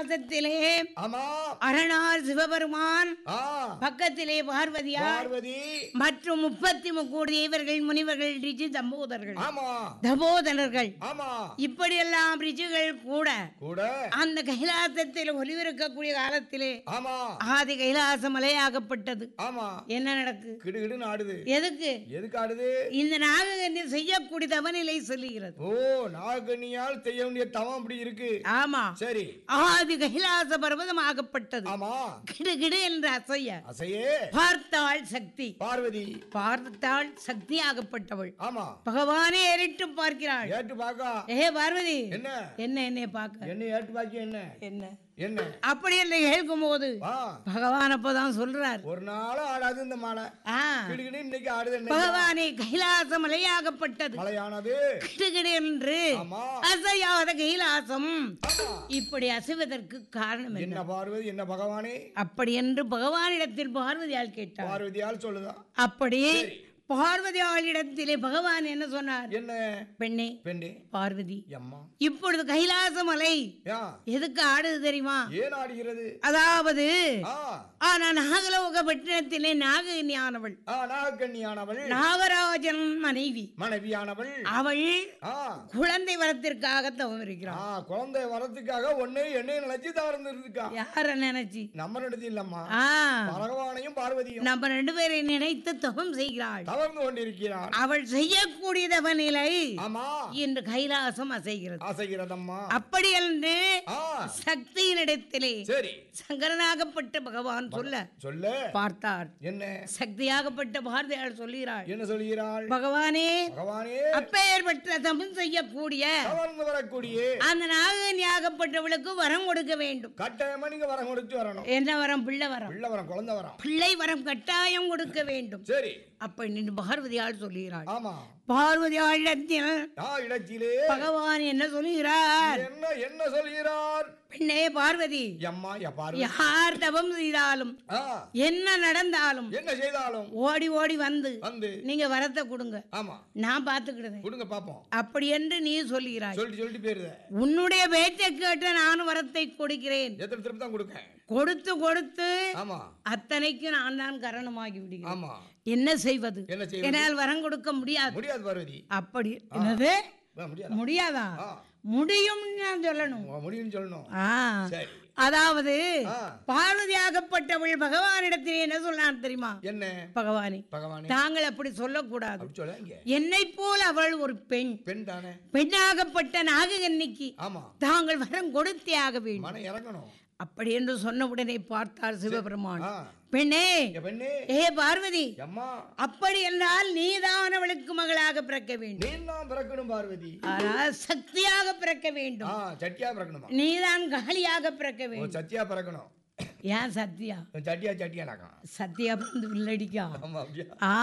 கைலாசத்திலே ஆமா அரணார் சிவபெருமான் ஆ பக்கத்திலே பார்வதியார் பார்வதி மற்றும் முப்பத்தி முக்கோடி தேவர்கள் முனிவர்கள் ரிஜி தம்போதர்கள் ஆமா தபோதனர்கள் ஆமா இப்படியெல்லாம் ரிஜிகள் கூட கூட அந்த கைலாசத்தில் ஒளிவிருக்கக்கூடிய காலத்திலே ஆமா ஆதி கைலாச மலையாகப்பட்டது ஆமா என்ன நடக்கு கிடுகிடுன்னு ஆடுது எதுக்கு எதுக்கு ஆடுது இந்த நாககன்யம் செய்யக்கூடிய தவநிலை சொல்லுகிறது ஓ நாகக்கண்ணியால் செய்ய வேண்டிய தவம் அப்படி இருக்கு ஆமா சரி ஆதி கைலாச பர்வதம் ஆகப்பட்டது ஆமா கிடு கிடு என்று அசைய அசையே பார்த்தாள் சக்தி பார்வதி பார்த்தாள் சக்தி ஆகப்பட்டவள் ஆமா பகவானே ஏறிட்டு பார்க்கிறாள் ஏட்டு பாக்கா ஏ பார்வதி என்ன என்ன என்னை பார்க்க என்ன ஏட்டு பாக்கி என்ன என்ன என்ன அப்படி என்று கேட்கும் போது வா பகவான் அப்பதான் சொல்றார் ஒரு நாளும் ஆடாது இந்த மாலை ஆ கிடுகிடு இன்னைக்கு ஆடுது என்ன பகவானே கைலாச மலையாகப்பட்டது மலையானது கிடுகிடு என்று ஆமா அசையாத கைலாசம் ஆமா. இப்படி அசைவதற்கு காரணம் என்ன என்ன பார்வதி என்ன பகவானே அப்படி என்று பகவானிடத்தில் பார்வதியால் கேட்டார் பார்வதியால் சொல்லுதா அப்படி பார்வதியாளிடத்திலே பகவான் என்ன சொன்னார் என்ன பெண்ணே பெண்ணே பார்வதி அம்மா இப்பொழுது கைலாச மலை யா எதுக்கு ஆடுது தெரியுமா ஏன் ஆடுகிறது அதாவது ஆ ஆனா நாகலோக பட்டினத்திலே நாககன்யானவள் ஆ நாகக்கண்ணியானவள் நாகராஜன் மனைவி மனைவியானவள் அவள் ஆ குழந்தை வரத்திற்காக தவம் இருக்கிறாள் ஆ குழந்தை வரதுக்காக ஒன்னே என்னையும் நினைச்சு தவறந்துருக்கா யார நினைச்சு நம்ம நடத்தி இல்லம்மா ஆ பகவானையும் பார்வதியும் நம்ம ரெண்டு பேரை நினைத்து தவம் செய்கிறாள் தவறந்து கொண்டிருக்கிறார் அவள் செய்யக்கூடிய தவநிலை ஆமா இன்று கைலாசம் அசைகிறது ஆசைகிறதம்மா அப்படி என்று ஆ சக்தியினிடத்திலே சரி சங்கரனாகப்பட்ட பகவான் சொல்ல சொல்ல பார்த்தார் என்ன சக்தியாகப்பட்ட பாரதியார் சொல்கிறாள் என்ன சொல்கிறாள் பகவானே பகவானே அப்பேற்பட்ட தபம் செய்யக்கூடிய தவறந்து வரக்கூடிய அந்த நாககன்யாகப்பட்டவளுக்கு வரம் கொடுக்க வேண்டும் கட்டாயமா நீங்க வரம் கொடுத்து வரணும் என்ன வரம் பிள்ளை வரம் பிள்ளை வரம் குழந்தை வரம் பிள்ளை வரம் கட்டாயம் கொடுக்க வேண்டும் சரி அப்ப நின்று பார்வதியால் சொல்கிறாள் ஆமா பார்வதியாளிடத்தில் ஆ இடத்திலே பகவான் என்ன சொல்கிறார் என்ன என்ன சொல்கிறார் பெண்ணே பார்வதி எம்மா யா பார்வதி யார் தபம் செய்தாலும் ஆ என்ன நடந்தாலும் என்ன செய்தாலும் ஓடி ஓடி வந்து வந்து நீங்க வரத்தை கொடுங்க ஆமா நான் பார்த்துக்கிடுவேன் கொடுங்க பாப்போம் அப்படி என்று நீ சொல்கிறாய் சொல்லிட்டு சொல்லிட்டு போயிருத உன்னுடைய பேச்சை கேட்டு நான் வரத்தை கொடுக்கிறேன் எத்தனை திருப்பி தான் கொடுக்க கொடுத்து கொடுத்து ஆமா அத்தனைக்கு நான் தான் காரணமாகி விடுகிறேன் ஆமா என்ன செய்வது என்ன செய்வது என்னால் வரம் கொடுக்க முடியாது முடியாது பார்வதி அப்படி என்னது ஆ, முடியாது முடியாதா ஆ முடியும் நான் சொல்லணும் உங்க முடியும்னு சொல்லணும் ஆ சரி அதாவது ஆ பார்வதியாகப்பட்டவள் பகவானிடத்தில் என்ன சொன்னான் தெரியுமா என்ன பகவானே பகவானே தாங்கள் அப்படி சொல்லக்கூடாது அப்படி சொல்ல இங்க என்னை போல் அவள் ஒரு பெண் பெண் தானே பெண்ணாகப்பட்ட நாககன்னிக்கு ஆமா தாங்கள் வரம் கொடுத்தே ஆக வேண்டும் மனம் இறங்கணும் அப்படி என்று சொன்ன உடனே பார்த்தார் சிவபெருமான் ஆ பெண்ணே இங்க பெண்ணே ஏ பார்வதி அம்மா அப்படி என்றால் நீதான் அவளுக்கு மகளாக பிறக்க வேண்டும் நீ தான் பிறக்கணும் பார்வதி ஆனால் சக்தியாக பிறக்க வேண்டும் ஆ சட்டியா பிறக்கணுமா நீதான் காளியாக பிறக்க ஓ வேண்டும் சத்தியா பிறக்கணும் ஏன் சத்தியா சட்டியா சட்டியா நாக்கம் சத்தியா வந்து வில்லடிக்கா ஆமா அப்படியா ஆ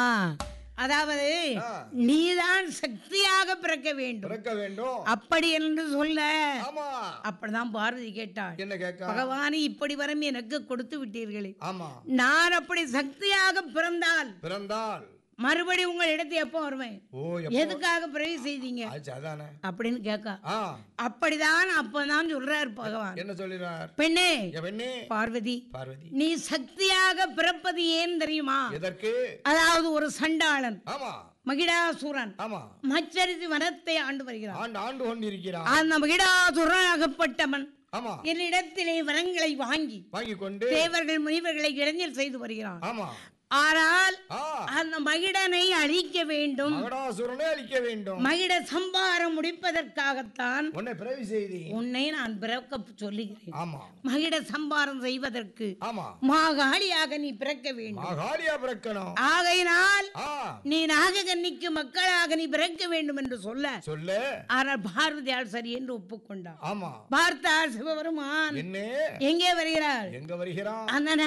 அதாவது ஆ. நீதான் சக்தியாக பிறக்க வேண்டும் பிறக்க வேண்டும் அப்படி என்று சொல்ல ஆமா அப்படிதான் பாரதி கேட்டாள் என்ன கேட்க பகவானே இப்படி வரம் எனக்கு கொடுத்து விட்டீர்களே ஆமா நான் அப்படி சக்தியாக பிறந்தால் பிறந்தால் மறுபடி உங்கள் இடத்தை எப்போ வருவேன் ஓ எப்போ எதுக்காக பிறகு செய்தீங்க ஆச்சு அதானே அப்படின்னு கேட்க ஆ அப்படிதான் அப்பதான் சொல்றார் பகவான் என்ன சொல்லிடுறார் பெண்ணே என் பெண்ணே பார்வதி பார்வதி நீ சக்தியாக பிறப்பது ஏன் தெரியுமா எதற்கு அதாவது ஒரு சண்டாளன் ஆமா மகிடாசுரன் ஆமா மச்சரித்து வனத்தை ஆண்டு வருகிறான் ஆண்டு ஆண்டு கொண்டிருக்கிறான் அந்த மகிடாசுரனாகப்பட்டவன் ஆமா என்னிடத்திலே வரங்களை வாங்கி வாங்கி கொண்டு தேவர்கள் முனிவர்களை இளைஞர் செய்து வருகிறான் ஆமா ஆனால் ஆ அந்த மகிடனை அழிக்க வேண்டும் மகடாசுரனை அழிக்க வேண்டும் மகிட சம்பாரம் முடிப்பதற்காகத்தான் உன்னை பிறவி செய்தி உன்னை நான் பிறக்க சொல்லுகிறேன் ஆமா மகிட சம்பாரம் செய்வதற்கு ஆமா மாகாளியாக நீ பிறக்க வேண்டும் மகாலியா பிறக்கணும் ஆகையினால் ஆ நீ நாககன்னிக்கு மக்களாக நீ பிறக்க வேண்டும் என்று சொல்ல சொல்லு ஆனால் பாரதியார் சரி என்று ஒப்புக்கொண்டார் ஆமா பார்த்தார் சிவபெருமான் என்ன எங்கே வருகிறார் எங்க வருகிறான் அந்த